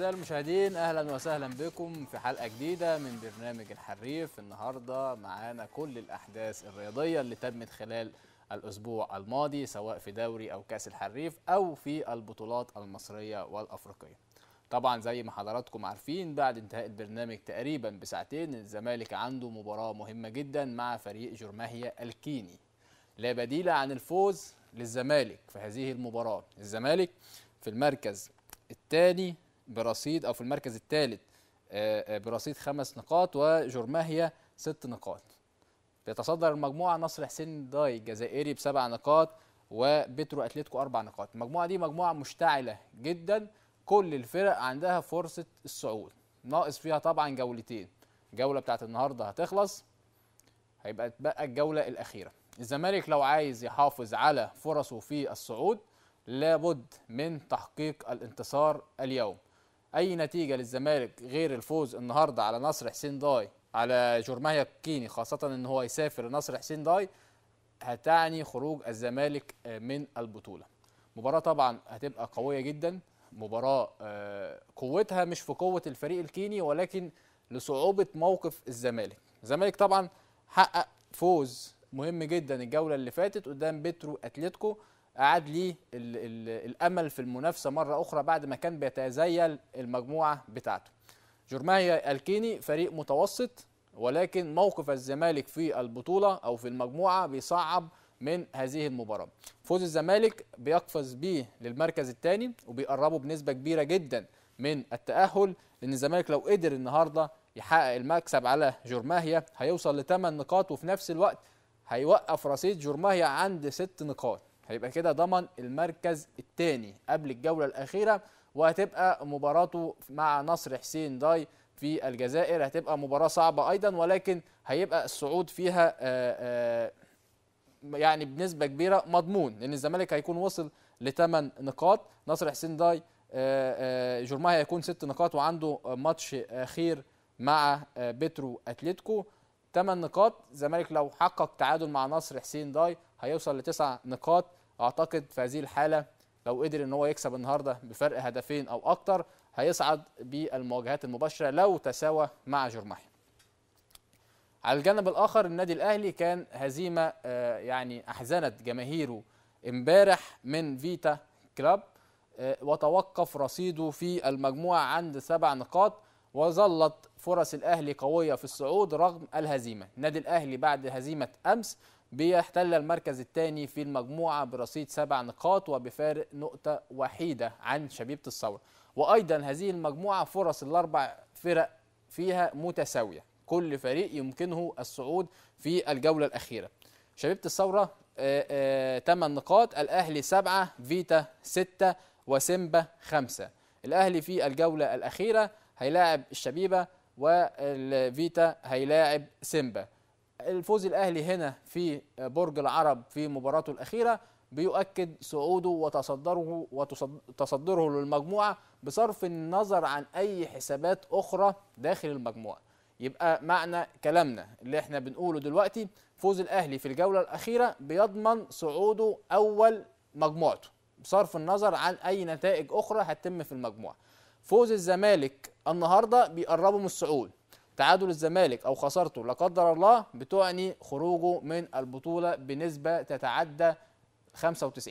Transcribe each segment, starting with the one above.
أعزائي المشاهدين أهلا وسهلا بكم في حلقة جديدة من برنامج الحريف النهاردة معانا كل الأحداث الرياضية اللي تمت خلال الأسبوع الماضي سواء في دوري أو كأس الحريف أو في البطولات المصرية والأفريقية طبعا زي ما حضراتكم عارفين بعد انتهاء البرنامج تقريبا بساعتين الزمالك عنده مباراة مهمة جدا مع فريق جرماهيا الكيني لا بديل عن الفوز للزمالك في هذه المباراة الزمالك في المركز الثاني برصيد او في المركز الثالث برصيد خمس نقاط وجرماهيا ست نقاط بيتصدر المجموعه نصر حسين داي الجزائري بسبع نقاط وبترو اتلتيكو اربع نقاط المجموعه دي مجموعه مشتعله جدا كل الفرق عندها فرصه الصعود ناقص فيها طبعا جولتين الجوله بتاعت النهارده هتخلص هيبقى تبقى الجوله الاخيره الزمالك لو عايز يحافظ على فرصه في الصعود لابد من تحقيق الانتصار اليوم اي نتيجه للزمالك غير الفوز النهارده على نصر حسين داي على جرماهيا الكيني خاصه ان هو يسافر لنصر حسين داي هتعني خروج الزمالك من البطوله مباراه طبعا هتبقى قويه جدا مباراه قوتها مش في قوه الفريق الكيني ولكن لصعوبه موقف الزمالك الزمالك طبعا حقق فوز مهم جدا الجوله اللي فاتت قدام بترو اتلتيكو أعاد ليه الأمل في المنافسة مرة أخرى بعد ما كان بيتزيل المجموعة بتاعته جرماهيا الكيني فريق متوسط ولكن موقف الزمالك في البطولة أو في المجموعة بيصعب من هذه المباراة فوز الزمالك بيقفز بيه للمركز الثاني وبيقربه بنسبة كبيرة جدا من التأهل لأن الزمالك لو قدر النهاردة يحقق المكسب على جرماهيا هيوصل لثمان نقاط وفي نفس الوقت هيوقف رصيد جرماهيا عند ست نقاط هيبقى كده ضمن المركز الثاني قبل الجوله الاخيره وهتبقى مباراته مع نصر حسين داي في الجزائر هتبقى مباراه صعبه ايضا ولكن هيبقى الصعود فيها آآ آآ يعني بنسبه كبيره مضمون لان الزمالك هيكون وصل لثمان نقاط نصر حسين داي جرماهيا هيكون ست نقاط وعنده ماتش اخير مع بترو اتلتيكو 8 نقاط الزمالك لو حقق تعادل مع نصر حسين داي هيوصل لتسع نقاط اعتقد في هذه الحاله لو قدر ان هو يكسب النهارده بفرق هدفين او اكتر هيصعد بالمواجهات المباشره لو تساوى مع جرماهيا على الجانب الاخر النادي الاهلي كان هزيمه يعني احزنت جماهيره امبارح من فيتا كلاب وتوقف رصيده في المجموعه عند سبع نقاط وظلت فرص الاهلي قويه في الصعود رغم الهزيمه النادي الاهلي بعد هزيمه امس بيحتل المركز الثاني في المجموعه برصيد سبع نقاط وبفارق نقطه وحيده عن شبيبه الثوره وايضا هذه المجموعه فرص الاربع فرق فيها متساويه كل فريق يمكنه الصعود في الجوله الاخيره شبيبه الثوره 8 نقاط الاهلي 7 فيتا 6 وسيمبا 5 الاهلي في الجوله الاخيره هيلاعب الشبيبه والفيتا هيلاعب سيمبا الفوز الاهلي هنا في برج العرب في مباراته الاخيره بيؤكد صعوده وتصدره وتصدره للمجموعه بصرف النظر عن اي حسابات اخرى داخل المجموعه يبقى معنى كلامنا اللي احنا بنقوله دلوقتي فوز الاهلي في الجوله الاخيره بيضمن صعوده اول مجموعته بصرف النظر عن اي نتائج اخرى هتتم في المجموعه فوز الزمالك النهارده بيقربه من الصعود تعادل الزمالك او خسارته لا قدر الله بتعني خروجه من البطوله بنسبه تتعدى 95%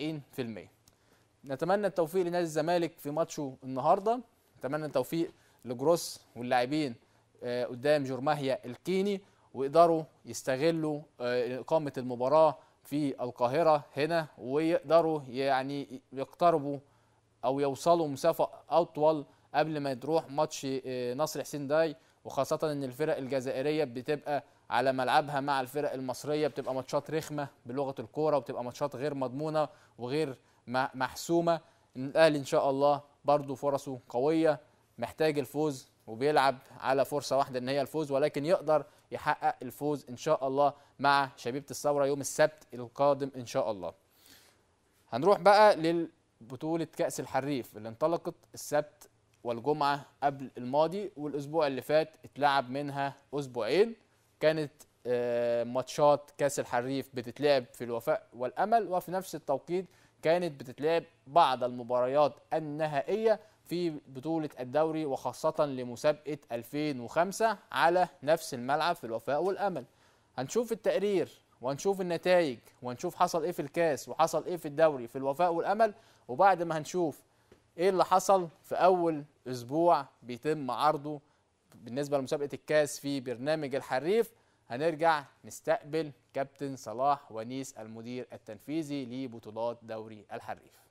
نتمنى التوفيق لنادي الزمالك في ماتشه النهارده نتمنى التوفيق لجروس واللاعبين قدام جرماهيا الكيني ويقدروا يستغلوا اقامه المباراه في القاهره هنا ويقدروا يعني يقتربوا او يوصلوا مسافه اطول قبل ما تروح ماتش نصر حسين داي وخاصة ان الفرق الجزائرية بتبقى على ملعبها مع الفرق المصرية بتبقى ماتشات رخمة بلغة الكورة وبتبقى ماتشات غير مضمونة وغير محسومة الاهلي ان شاء الله برضو فرصه قوية محتاج الفوز وبيلعب على فرصة واحدة ان هي الفوز ولكن يقدر يحقق الفوز ان شاء الله مع شبيبة الثورة يوم السبت القادم ان شاء الله هنروح بقى للبطولة كأس الحريف اللي انطلقت السبت والجمعة قبل الماضي والأسبوع اللي فات اتلعب منها أسبوعين كانت ماتشات كأس الحريف بتتلعب في الوفاء والأمل وفي نفس التوقيت كانت بتتلعب بعض المباريات النهائية في بطولة الدوري وخاصة لمسابقة 2005 على نفس الملعب في الوفاء والأمل هنشوف التقرير وهنشوف النتائج وهنشوف حصل ايه في الكاس وحصل ايه في الدوري في الوفاء والأمل وبعد ما هنشوف ايه اللي حصل في أول أسبوع بيتم عرضه بالنسبة لمسابقة الكاس في برنامج الحريف هنرجع نستقبل كابتن صلاح ونيس المدير التنفيذي لبطولات دوري الحريف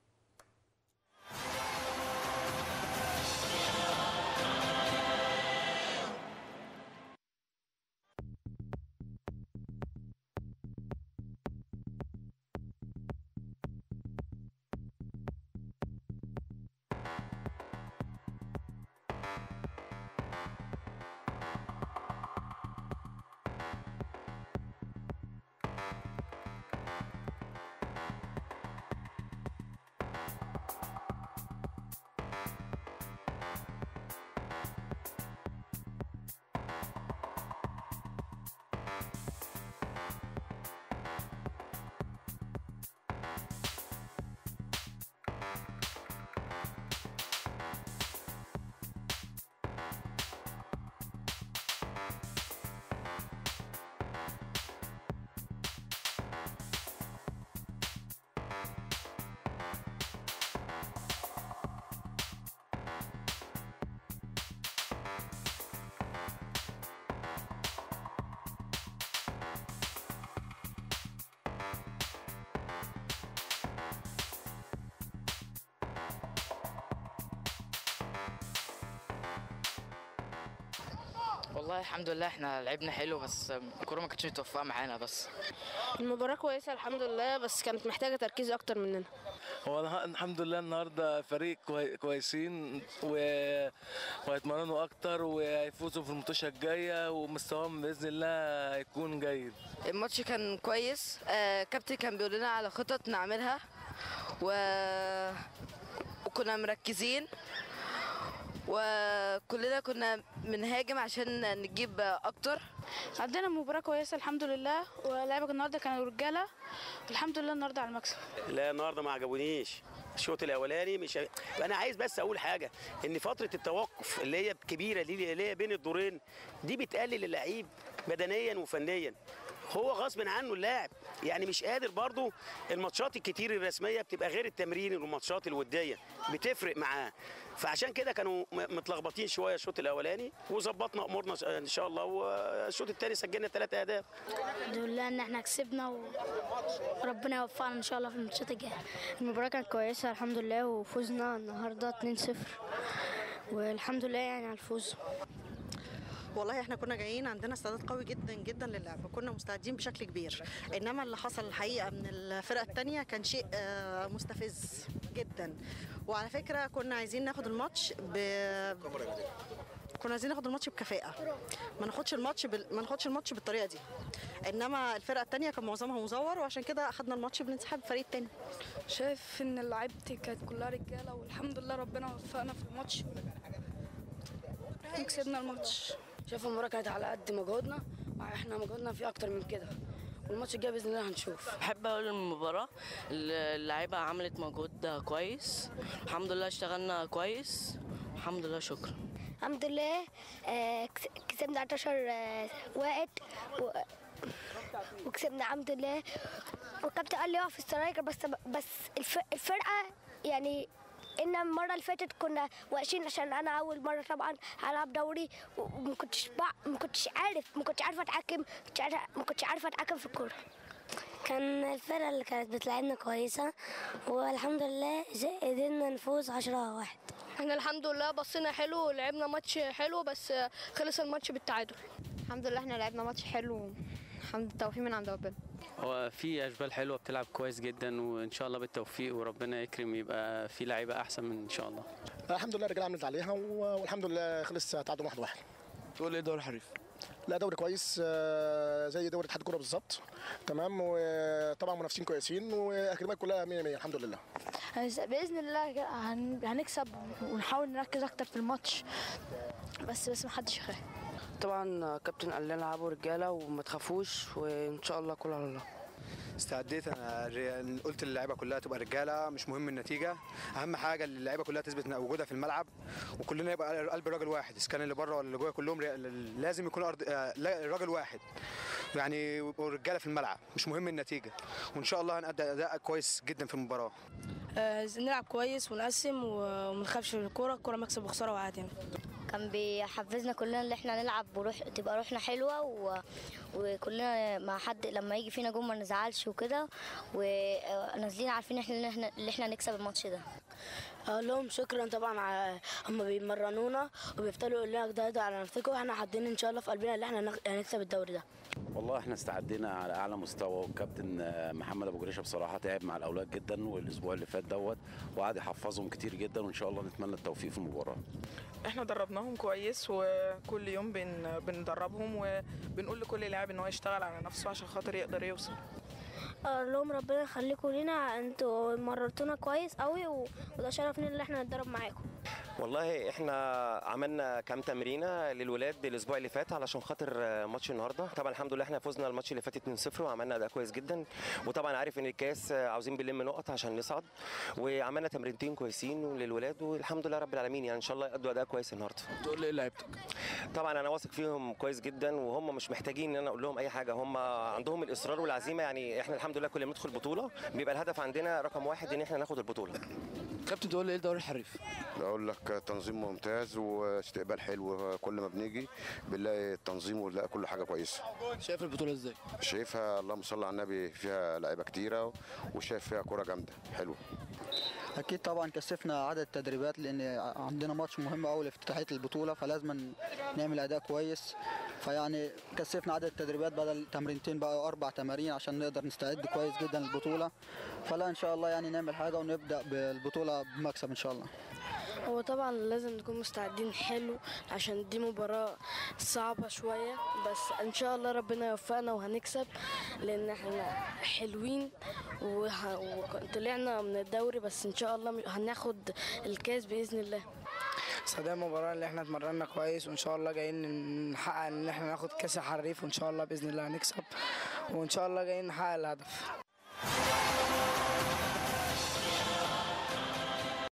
والله الحمد لله احنا لعبنا حلو بس الكوره ما كانتش متوفقه معانا بس المباراة كويسة الحمد لله بس كانت محتاجة تركيز أكتر مننا هو الح- الحمد لله النهارده فريق كوي- كويسين و... وهيتمرنوا اكتر وهيفوزوا في الماتشة الجايه ومستواهم باذن الله هيكون جيد الماتش كان كويس آه كابتن كان بيقول لنا على خطط نعملها و... وكنا مركزين وكلنا كنا بنهاجم عشان نجيب اكتر عندنا مباراة كويسة الحمد لله ولعبك النهاردة كانوا رجالة الحمد لله النهاردة على المكسب لا النهارده ما عجبونيش الشوط الاولاني مش انا عايز بس اقول حاجه ان فتره التوقف اللي هي كبيره دي اللي هي بين الدورين دي بتقلل اللعيب بدنيا وفنيا هو غصب عنه اللاعب يعني مش قادر برضو الماتشات الكتير الرسميه بتبقى غير التمرين والماتشات الوديه بتفرق معاه فعشان كده كانوا م- متلخبطين شويه الشوط الاولاني وظبطنا امورنا ان شاء الله والشوط الثاني سجلنا ثلاث اهداف الحمد لله ان احنا كسبنا وربنا يوفقنا ان شاء الله في الماتشات الجايه المباراه كانت كويسه الحمد لله وفوزنا النهارده 2-0 والحمد لله يعني على الفوز والله احنا كنا جايين عندنا استعداد قوي جدا جدا للعب كنا مستعدين بشكل كبير انما اللي حصل الحقيقه من الفرق التانية كان شيء آه، مستفز جدا وعلى فكره كنا عايزين ناخد الماتش ب كنا عايزين ناخد الماتش بكفاءه ما ناخدش الماتش بال... ما ناخدش الماتش بالطريقه دي انما الفرقه التانية كان معظمها مزور وعشان كده اخدنا الماتش بانسحاب الفريق التاني شايف إن لعيبتي كانت كلها رجالة والحمد لله ربنا وفقنا في الماتش كسبنا الماتش شايف المباراة كانت على قد مجهودنا واحنا مجهودنا فيه اكتر من كده والماتش الجاي باذن الله هنشوف بحب اقول المباراة اللعيبة عملت مجهود كويس الحمد لله اشتغلنا كويس الحمد لله شكرا الحمد لله آه، كس- كسبنا 11 آه، واحد و... وكسبنا الحمد لله والكابتن قال لي اقف في السترايكر بس بس الف... الفرقه يعني ان المره اللي فاتت كنا واقفين عشان انا اول مره طبعا هلعب دوري و- وما كنتش بع... ما كنتش عارف ما كنتش عارفه اتحكم ما كنتش عارفه ما كنتش عارفه اتحكم في الكوره كان الفرقه اللي كانت بتلعبنا كويسه والحمد لله قدرنا نفوز 10 واحد احنا الحمد لله بصينا حلو ولعبنا ماتش حلو بس خلص الماتش بالتعادل الحمد لله احنا لعبنا ماتش حلو الحمد التوفيق من عند ربنا هو في اشبال حلوه بتلعب كويس جدا وان شاء الله بالتوفيق وربنا يكرم يبقى في لعيبه احسن من ان شاء الله الحمد لله الرجاله عملت عليها و- والحمد لله خلص تعادل واحد واحد تقول ايه دوري حريف لا دوري كويس آه، زي دوري اتحاد الكوره بالظبط تمام وطبعا منافسين كويسين واكاديميات كلها 100 100 الحمد لله باذن الله هن... هنكسب ونحاول نركز اكتر في الماتش بس بس محدش يخاف طبعا كابتن قال لنا العبوا رجاله وما تخافوش وان شاء الله كله على الله استعديت انا ر- قلت للعيبه كلها تبقى رجاله مش مهم النتيجه اهم حاجه ان اللعيبه كلها تثبت إن وجودها في الملعب وكلنا يبقى قلب راجل واحد اذا كان اللي بره ولا اللي جوه كلهم ر- لازم يكون أرض... آه، لا، راجل واحد يعني يبقوا رجاله في الملعب مش مهم النتيجه وان شاء الله هنأدي اداء كويس جدا في المباراه آه نلعب كويس ونقسم وما نخافش من الكوره الكوره مكسب وخساره وعادي كان بيحفزنا كلنا ان احنا نلعب وروح تبقى روحنا حلوه و... وكلنا مع حد لما يجي فينا جون ما نزعلش وكده ونازلين عارفين احنا ان احنا اللي احنا نكسب الماتش ده اقول لهم شكرا طبعا على هم بيمرنونا وبيفضلوا يقولوا لنا اجتهدوا على نفسكم واحنا حاطين ان شاء الله في قلبنا ان احنا نخ- هنكسب الدوري ده والله احنا استعدينا على اعلى مستوى والكابتن آه، محمد ابو جريشه بصراحه تعب مع الاولاد جدا والاسبوع اللي فات دوت وقعد يحفظهم كتير جدا وان شاء الله نتمنى التوفيق في المباراه احنا دربناهم كويس وكل يوم بن بندربهم وبنقول لكل لاعب ان هو يشتغل على نفسه عشان خاطر يقدر يوصل اقول لهم ربنا يخليكم لينا انتوا مررتونا كويس قوي و- وده شرف لينا ان احنا نتدرب معاكم والله احنا عملنا كام تمرينه للولاد الاسبوع اللي فات علشان خاطر آه، ماتش النهارده طبعا الحمد لله احنا فزنا الماتش اللي فات 2-0 وعملنا اداء كويس جدا وطبعا عارف ان الكاس آه، عاوزين بنلم نقط عشان نصعد وعملنا تمرينتين كويسين للولاد والحمد لله رب العالمين يعني ان شاء الله يأدوا اداء كويس النهارده تقول لي ايه لعيبتك طبعا انا واثق فيهم كويس جدا وهم مش محتاجين ان انا اقول لهم اي حاجه هم عندهم الاصرار والعزيمه يعني احنا الحمد لله كل ما ندخل بطوله بيبقى الهدف عندنا رقم واحد ان احنا ناخد البطوله كابتن تقول لي ايه الدوري الحريف بقول لك تنظيم ممتاز واستقبال حلو كل ما بنيجي بنلاقي التنظيم ونلاقي كل حاجه كويسه شايف البطوله ازاي شايفها اللهم صل على النبي فيها لعيبه كتيره وشايف فيها كوره جامده حلوه اكيد طبعا كثفنا عدد التدريبات لان عندنا ماتش مهم قوي لافتتاحيه البطوله فلازم نعمل اداء كويس فيعني كثفنا عدد التدريبات بدل تمرينتين بقى اربع تمارين عشان نقدر نستعد كويس جدا للبطوله فلا ان شاء الله يعني نعمل حاجه ونبدا بالبطوله بمكسب ان شاء الله هو طبعا لازم نكون مستعدين حلو عشان دي مباراة صعبة شوية بس ان شاء الله ربنا يوفقنا وهنكسب لان احنا حلوين وه- وطلعنا من الدوري بس ان شاء الله هناخد الكاس بإذن الله صدق المباراة اللي احنا اتمرنا كويس وان شاء الله جايين نحقق ان احنا ناخد كاس الحريف وان شاء الله باذن الله هنكسب وان شاء الله جايين نحقق الهدف